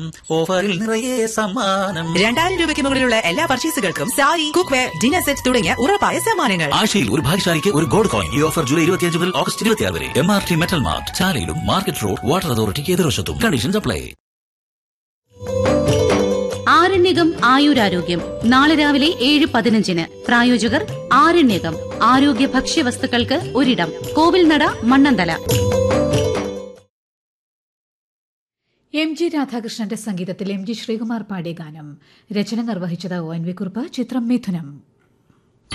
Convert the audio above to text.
ഓഫറിൽ നിറയെ സമ്മാനം രണ്ടായിരം രൂപയ്ക്ക് മുകളിലുള്ള എല്ലാ പർച്ചേസുകൾക്കും sari cookware dinner set തുടങ്ങിയ ഉറപ്പായ സമ്മാനങ്ങൾ ആഴ്ചയിൽ ഒരു ഭാഗ്യശാലിക്ക് ഒരു ഗോൾഡ് കോയിൻ ഈ ഓഫർ ജൂലൈ ഇരുപത്തിയഞ്ച് മുതൽ ഓഗസ്റ്റ് ഇരുപത്തിയാറ് വരെ M R T metal mart ചാലയിലും മാർക്കറ്റ് റോഡ് വാട്ടർ അതോറിറ്റിക്ക് എതിർവശത്തും കണ്ടീഷൻസ് അപ്ലൈ ആരണ്യകം ആയുരാരോഗ്യം നാളെ രാവിലെ ഏഴ് പതിനഞ്ചിന് പ്രായോജകർ ആരണ്യകം ആരോഗ്യ ഭക്ഷ്യവസ്തുക്കൾക്ക് ഒരിടം കോവിൽനട മണ്ണന്തല എം ജി രാധാകൃഷ്ണന്റെ സംഗീതത്തിൽ എം ജി ശ്രീകുമാർ പാടിയ ഗാനം രചന നിർവഹിച്ചത് ഒ എൻ വി കുറുപ്പ് ചിത്രം മിഥുനം